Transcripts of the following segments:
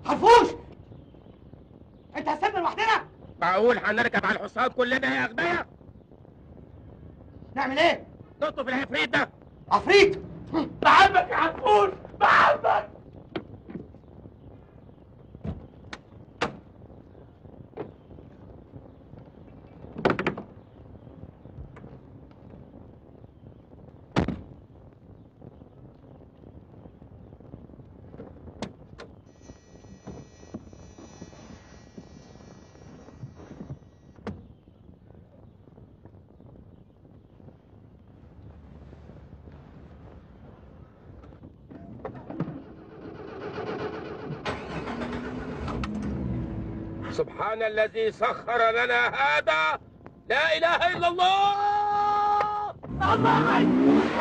حرفوش انت هتسيبنا لوحدنا معقول هنركب على الحصان كلنا يا اغبياء نعمل ايه نطلب العفريت ده عفريت بحبك يا حرفوش بحبك سبحان الذي سخر لنا هذا لا اله الا الله الله حي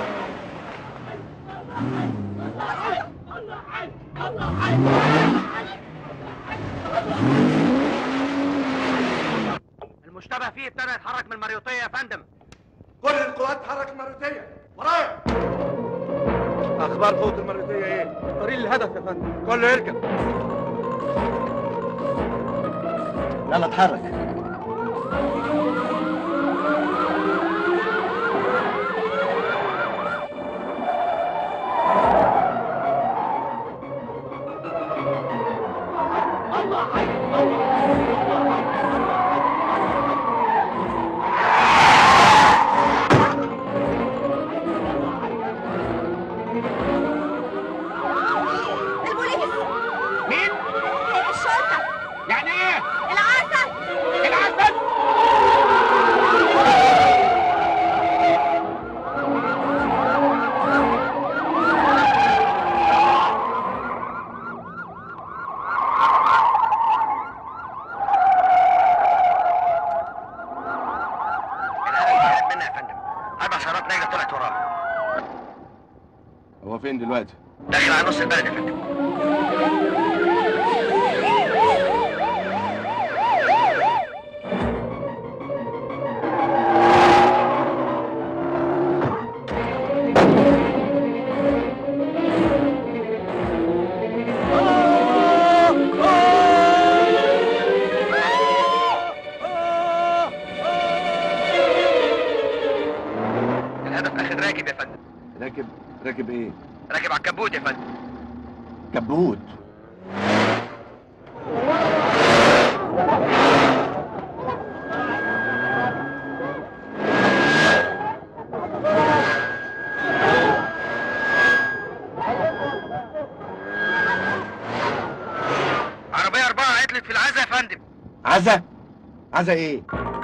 الله حي المشتبه فيه ابتدى يتحرك من المريوطيه يا فندم كل القوات تحرك المرتية ورايا اخبار قوة المرتية ايه طريق الهدف يا فندم كله يركب يلا اتحرك البوليس مين الشرطة يعني ايه العسل العسل الهدف منا يا فندم اربع سيارات نجده طلعت وراه هو فين دلوقتي داخل على نص البلد يا فندم الهدف اخد راكب يا فندم راكب راكب ايه راكب على الكبوت يا فندم كبوت عربية أربعة عطلت في العزا يا فندم عزا عزا ايه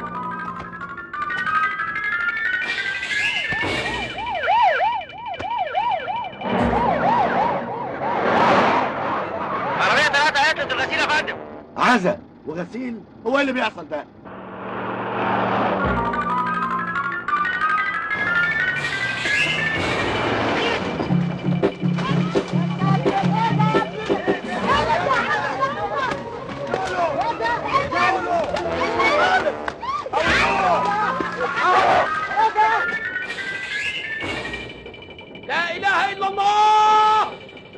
عربية ثلاثة عطلت الغسيل يا فندم عزا وغسيل هو إيه اللي بيحصل ده لا اله الا الله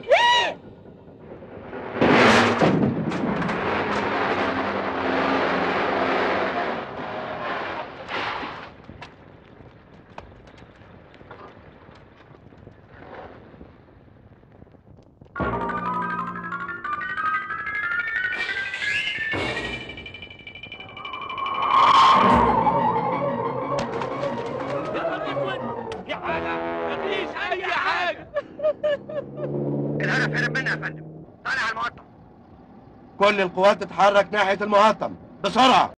في حاجه مفيش اي حاجه الهدف هرب منا يا فندم طالع على المقطم كل القوات تتحرك ناحية المهطم بسرعة